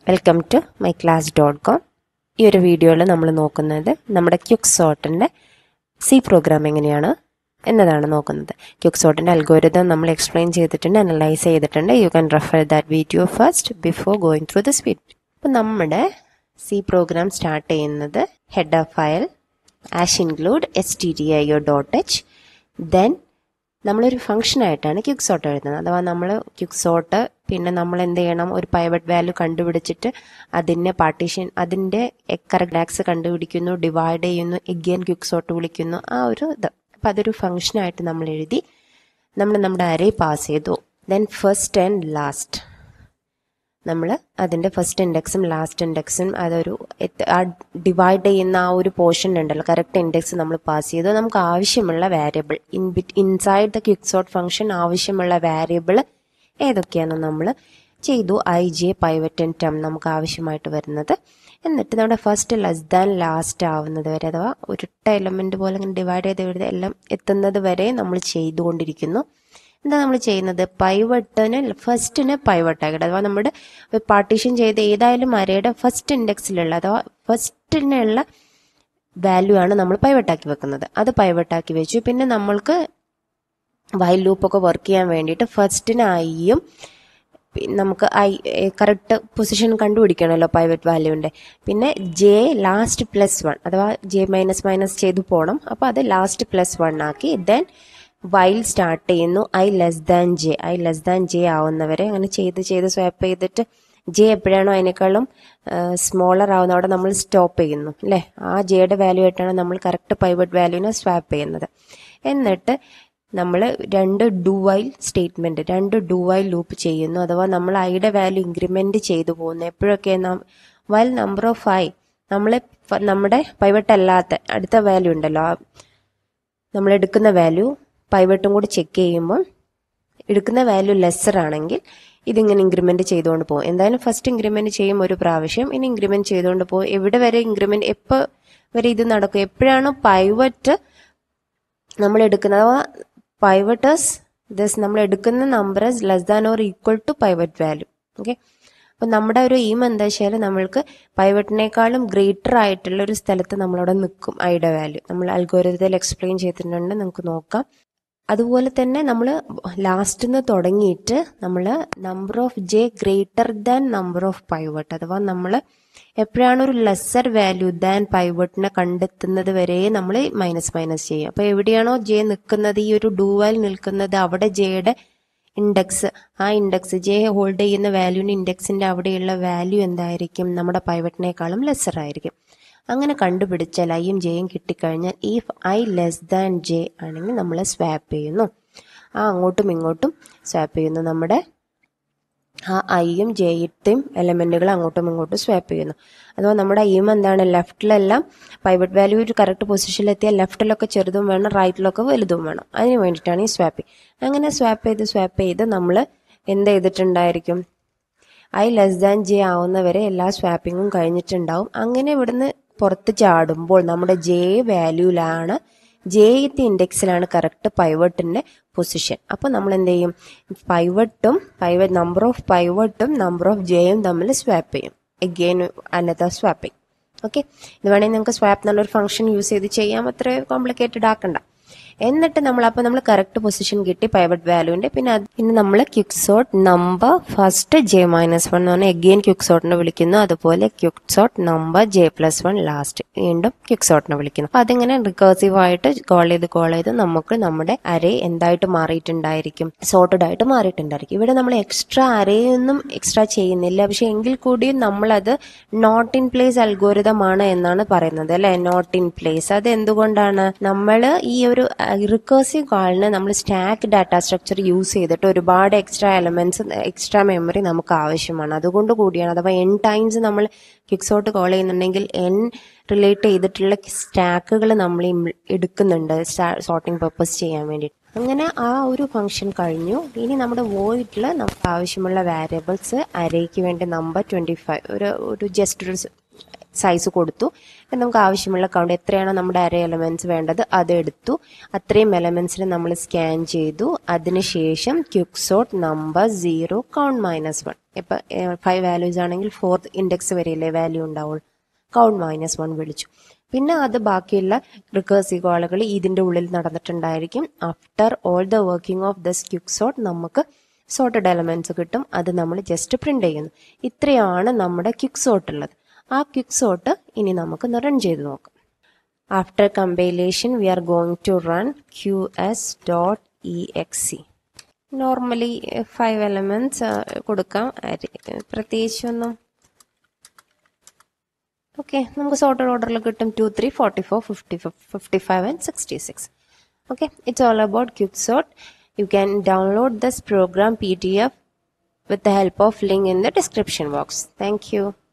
welcome to my class dot com ഈ ഒരു വീഡിയോയിൽ നമ്മൾ നോക്കുന്നത് നമ്മുടെ ക്യുക്ക് സോർട്ടിൻ്റെ സി പ്രോഗ്രാം എങ്ങനെയാണ് എന്നതാണ് നോക്കുന്നത് ക്യുക്ക് സോർട്ടിൻ്റെ അൽഗോരിതം നമ്മൾ എക്സ്പ്ലെയിൻ ചെയ്തിട്ടുണ്ട് അനലൈസ് ചെയ്തിട്ടുണ്ട് you can refer that video first before going through this video അപ്പോൾ നമ്മുടെ സി പ്രോഗ്രാം സ്റ്റാർട്ട് ചെയ്യുന്നത് head of file hash include S T D I O dot H then നമ്മളൊരു function ആയിട്ടാണ് quick sort എഴുതുന്നത് അഥവാ നമ്മൾ quick sort പിന്നെ നമ്മൾ എന്ത് ചെയ്യണം ഒരു പൈവറ്റ് വാല്യൂ കണ്ടുപിടിച്ചിട്ട് അതിനെ പാർട്ടീഷൻ അതിൻ്റെ കറക്റ്റ് ആക്സ് കണ്ടുപിടിക്കുന്നു ഡിവൈഡ് ചെയ്യുന്നു എഗെയിൻ ക്യുക്ക് സോർട്ട് വിളിക്കുന്നു ആ ഒരു ഇത് അപ്പം അതൊരു ഫംഗ്ഷനായിട്ട് നമ്മൾ എഴുതി നമ്മൾ നമ്മുടെ അരേ പാസ് ചെയ്തു ദെൻ ഫസ്റ്റ് ആൻഡ് ലാസ്റ്റ് നമ്മൾ അതിൻ്റെ ഫസ്റ്റ് ഇൻഡെക്സും ലാസ്റ്റ് ഇൻഡെക്സും അതൊരു ആ ഡിവൈഡ് ചെയ്യുന്ന ആ ഒരു പോർഷൻ ഉണ്ടല്ലോ കറക്റ്റ് ഇൻഡെക്സ് നമ്മൾ പാസ് ചെയ്തു നമുക്ക് ആവശ്യമുള്ള variable in bit inside the quick sort function ആവശ്യമുള്ള വാരിയബിൾ ഏതൊക്കെയാണ് നമ്മൾ ചെയ്തു I J pivot and temp നമുക്ക് ആവശ്യമായിട്ട് വരുന്നത് എന്നിട്ട് നമ്മുടെ ഫസ്റ്റ് ലെസ് ദാൻ ലാസ്റ്റ് ആവുന്നത് വരെ അഥവാ ഒരിട്ട എലമെന്റ് പോലെ ഇങ്ങനെ ഡിവൈഡ് ചെയ്ത് എഴുതി എല്ലാം എത്തുന്നത് വരെ നമ്മൾ ചെയ്തുകൊണ്ടിരിക്കുന്നു എന്താ നമ്മൾ ചെയ്യുന്നത് പൈവട്ടിന് ഫസ്റ്റിന് പൈവട്ട് ആക്കിയിട്ട് അഥവാ നമ്മുടെ പാർട്ടീഷൻ ചെയ്ത് ഏതായാലും അരയുടെ ഫസ്റ്റ് ഇൻഡെക്സിലുള്ള അഥവാ ഫസ്റ്റിനുള്ള വാല്യൂ ആണ് നമ്മൾ പൈവട്ടാക്കി വെക്കുന്നത് അത് പൈവട്ടാക്കി വെച്ചു പിന്നെ നമ്മൾക്ക് വൈൽ ലൂപ്പൊക്കെ വർക്ക് ചെയ്യാൻ വേണ്ടിയിട്ട് ഫസ്റ്റിന് ഐയും നമുക്ക് ഐ കറക്റ്റ് പൊസിഷൻ കണ്ടുപിടിക്കണമല്ലോ പൈവറ്റ് വാല്യൂവിൻ്റെ പിന്നെ ജെ ലാസ്റ്റ് പ്ലസ് വൺ അഥവാ ജെ മൈനസ് മൈനസ് ചെയ്തു പോകണം അപ്പോൾ അത് ലാസ്റ്റ് പ്ലസ് വൺ ആക്കി ദെൻ വൈൽ സ്റ്റാർട്ട് ചെയ്യുന്നു I less than J I less than J ആവുന്നവരെ അങ്ങനെ ചെയ്ത് ചെയ്ത് സ്വാപ്പ് ചെയ്തിട്ട് ജെ എപ്പോഴാണോ അതിനേക്കാളും സ്മോളർ ആവുന്നവിടെ നമ്മൾ സ്റ്റോപ്പ് ചെയ്യുന്നു അല്ലേ ആ ജെയുടെ വാല്യൂ ആയിട്ടാണ് നമ്മൾ കറക്റ്റ് പൈവറ്റ് വാല്യൂവിനെ സ്വാപ്പ് ചെയ്യുന്നത് എന്നിട്ട് നമ്മൾ രണ്ട് ഡു വൈൽ സ്റ്റേറ്റ്മെന്റ് രണ്ട് ഡു വൈൽ ലൂപ്പ് ചെയ്യുന്നു അഥവാ നമ്മൾ ഐയുടെ വാല്യൂ ഇൻക്രിമെന്റ് ചെയ്തു പോകുന്നു എപ്പോഴൊക്കെ വൈൽ നമ്പർ ഓഫ് ഐ നമ്മൾ നമ്മുടെ പൈവട്ട് അല്ലാത്ത അടുത്ത വാല്യൂ ഉണ്ടല്ലോ നമ്മൾ എടുക്കുന്ന വാല്യൂ പൈവട്ടും കൂടി ചെക്ക് ചെയ്യുമ്പോൾ എടുക്കുന്ന വാല്യൂ ലെസ്സർ ആണെങ്കിൽ ഇതിങ്ങനെ ഇൻക്രിമെന്റ് ചെയ്തുകൊണ്ട് പോകും എന്തായാലും ഫസ്റ്റ് ഇൻക്രിമെന്റ് ചെയ്യും ഒരു പ്രാവശ്യം ഇനി ഇൻക്രിമെന്റ് ചെയ്തുകൊണ്ട് പോകും എവിടെ വരെ ഇൻക്രിമെന്റ് എപ്പോൾ വരെ ഇത് നടക്കും എപ്പോഴാണോ പൈവറ്റ് നമ്മൾ എടുക്കുന്നത് അഥവാ പൈവട്ടേഴ്സ് ദസ് നമ്മൾ എടുക്കുന്ന number less than or equal to pivot value okay അപ്പം നമ്മുടെ ഒരു എയിം എന്താ വെച്ചാൽ നമ്മൾക്ക് പൈവറ്റിനേക്കാളും ഗ്രേറ്റർ ആയിട്ടുള്ള ഒരു സ്ഥലത്ത് നമ്മളവിടെ നിൽക്കും ഐയുടെ വാല്യൂ നമ്മൾ അൽഗോരിതത്തിൽ എക്സ്പ്ലെയിൻ ചെയ്തിട്ടുണ്ട് നമുക്ക് നോക്കാം അതുപോലെ തന്നെ നമ്മൾ ലാസ്റ്റ് നിന്ന് തുടങ്ങിയിട്ട് നമ്മൾ number of J greater than number of pivot അഥവാ നമ്മൾ എപ്പോഴാണ് ഒരു ലെസ്സർ വാല്യൂ ദാൻ പൈവട്ടിനെ കണ്ടെത്തുന്നത് വരെ നമ്മൾ മൈനസ് മൈനസ് ചെയ്യും അപ്പോൾ എവിടെയാണോ ജെ നിൽക്കുന്നത് ഈ ഒരു ഡൂവാൽ നിൽക്കുന്നത് അവിടെ ജെയുടെ ഇൻഡെക്സ് ആ ഇൻഡെക്സ് ജെ ഹോൾഡ് ചെയ്യുന്ന വാല്യൂവിൻ്റെ ഇൻഡെക്സിൻ്റെ അവിടെയുള്ള വാല്യൂ എന്തായിരിക്കും നമ്മുടെ പൈവറ്റിനേക്കാളും ലെസ്സർ ആയിരിക്കും അങ്ങനെ കണ്ടുപിടിച്ചാൽ ഐയും ജെയും കിട്ടിക്കഴിഞ്ഞാൽ ഈ ഐ ലെസ് ദാൻ ജെ ആണെങ്കിൽ നമ്മൾ സ്വാപ്പ് ചെയ്യുന്നു ആ അങ്ങോട്ടും ഇങ്ങോട്ടും സ്വാപ്പ് ചെയ്യുന്നു നമ്മുടെ ആ ഐയും ജെയിത്തെയും എലമെന്റുകൾ അങ്ങോട്ടും ഇങ്ങോട്ടും സ്വാപ്പ് ചെയ്യുന്നു അഥവാ നമ്മുടെ ഐയും എന്താണ് ലെഫ്റ്റിലെല്ലാം പൈവറ്റ് വാല്യൂ ഒരു കറക്റ്റ് പൊസിഷനിലെത്തിയാൽ ലെഫ്റ്റിലൊക്കെ ചെറുതും വേണം റൈറ്റിലൊക്കെ വലുതും വേണം അതിന് വേണ്ടിയിട്ടാണ് ഈ സ്വാപ്പിംഗ് അങ്ങനെ സ്വാപ്പ് ചെയ്ത് സ്വാപ്പ് ചെയ്ത് നമ്മൾ എന്ത് ചെയ്തിട്ടുണ്ടായിരിക്കും ഐ ലെസ് ദാൻ ജെ ആവുന്നവരെ എല്ലാ സ്വാപ്പിങ്ങും കഴിഞ്ഞിട്ടുണ്ടാവും അങ്ങനെ ഇവിടുന്ന് പുറത്ത് ചാടുമ്പോൾ നമ്മുടെ ജെ വാല്യൂലാണ് ജെയത്തെ ഇൻഡെക്സിലാണ് കറക്റ്റ് പൈവട്ടിന്റെ പൊസിഷൻ അപ്പോൾ നമ്മൾ എന്ത് ചെയ്യും പൈവട്ടും പൈവറ്റ് നമ്പർ ഓഫ് പൈവട്ടും നമ്പർ ഓഫ് ജെയും തമ്മിൽ സ്വാപ്പ് ചെയ്യും എഗെയിൻ അനദർ സ്വാപ്പിംഗ് ഓക്കെ ഇത് വേണമെങ്കിൽ നമുക്ക് സ്വാപ്പ് എന്നുള്ളൊരു ഫംഗ്ഷൻ യൂസ് ചെയ്ത് ചെയ്യാം അത്ര കോംപ്ലിക്കേറ്റഡ് ആക്കണ്ട എന്നിട്ട് നമ്മൾ അപ്പോൾ നമ്മൾ കറക്റ്റ് പൊസിഷൻ കിട്ടി പൈവറ്റ് വാല്യൂവിന്റെ പിന്നെ പിന്നെ നമ്മൾ quick sort number first J minus one എന്ന് പറഞ്ഞാൽ എഗെയിൻ ക്യുക്ക് സോട്ടിനെ വിളിക്കുന്നു അതുപോലെ quick sort number J plus one last വീണ്ടും ക്യുക്ക് സോട്ടിനെ വിളിക്കുന്നു അപ്പൊ അതിങ്ങനെ റിക്കേഴ്സീവ് ആയിട്ട് കോൾ ചെയ്ത് കോൾ ചെയ്ത് നമുക്ക് നമ്മുടെ അരേ എന്തായിട്ട് മാറിയിട്ടുണ്ടായിരിക്കും സോർട്ടഡ് ആയിട്ട് മാറിയിട്ടുണ്ടായിരിക്കും ഇവിടെ നമ്മൾ എക്സ്ട്രാ അരയൊന്നും എക്സ്ട്രാ ചെയ്യുന്നില്ല പക്ഷെ എങ്കിൽ കൂടിയും നമ്മളത് നോട്ട് ഇൻ പ്ലേസ് അൽഗോരിതമാണ് എന്നാണ് പറയുന്നത് അല്ലെ നോട്ട് ഇൻ പ്ലേസ് അത് എന്തുകൊണ്ടാണ് നമ്മൾ ഈ ഒരു റിക്കേഴ്സീവ് കാളിന് നമ്മൾ സ്റ്റാക്ക് ഡാറ്റ സ്ട്രക്ചർ യൂസ് ചെയ്തിട്ട് ഒരുപാട് എക്സ്ട്രാ എലമെന്റ്സ് എക്സ്ട്രാ മെമ്മറി നമുക്ക് ആവശ്യമാണ് അതുകൊണ്ട് കൂടിയാണ് അഥവാ എൻ ടൈംസ് നമ്മൾ ക്വിക്സോട്ട് കോൾ ചെയ്യുന്നുണ്ടെങ്കിൽ എൻ റിലേറ്റ് ചെയ്തിട്ടുള്ള സ്റ്റാക്കുകൾ നമ്മൾ എടുക്കുന്നുണ്ട് സോർട്ടിംഗ് പർപ്പസ് ചെയ്യാൻ വേണ്ടി അങ്ങനെ ആ ഒരു ഫംഗ്ഷൻ കഴിഞ്ഞു ഇനി നമ്മുടെ വോയിഡിൽ നമുക്ക് ആവശ്യമുള്ള വാരിയബിൾസ് അരയ്ക്ക് വേണ്ടി നമ്പർ ട്വന്റി ഫൈവ് ഒരു ഒരു ജസ്റ്റ് ഒരു സൈസ് കൊടുത്തു നമുക്ക് ആവശ്യമുള്ള കൗണ്ട് എത്രയാണോ നമ്മുടെ അര എലമെന്റ്സ് വേണ്ടത് അത് എടുത്തു അത്രയും എലമെന്റ്സിനെ നമ്മൾ സ്കാൻ ചെയ്തു അതിനുശേഷം quick sort number zero count minus one ഇപ്പം ഫൈവ് വാല്യൂസ് ആണെങ്കിൽ ഫോർത്ത് ഇൻഡെക്സ് വരെയല്ലേ വാല്യൂ ഉണ്ടാവുള്ളൂ കൗണ്ട് മൈനസ് വൺ വിളിച്ചു പിന്നെ അത് ബാക്കിയുള്ള റിക്കേഴ്സീവ് കോളുകൾ ഇതിൻ്റെ ഉള്ളിൽ നടന്നിട്ടുണ്ടായിരിക്കും after all the working of this quick sort നമുക്ക് സോർട്ടഡ് എലമെന്റ്സ് കിട്ടും അത് നമ്മൾ ജസ്റ്റ് പ്രിന്റ് ചെയ്യുന്നു ഇത്രയാണ് നമ്മുടെ ക്യുക്ക് സോർട്ട് ഉള്ളത് ആ ക്യുക്ക് സോർട്ട് ഇനി നമുക്ക് റൺ ചെയ്ത് നോക്കാം after compilation we are going to run Q S dot E X C normally five elements കൊടുക്കാം പ്രത്യേകിച്ചൊന്നും ഓക്കെ നമുക്ക് സോർട്ടഡ് ഓർഡറിൽ കിട്ടും two three forty four fifty fifty five and sixty six okay it's all about quicksort you can download this program pdf with the help of link in the description box thank you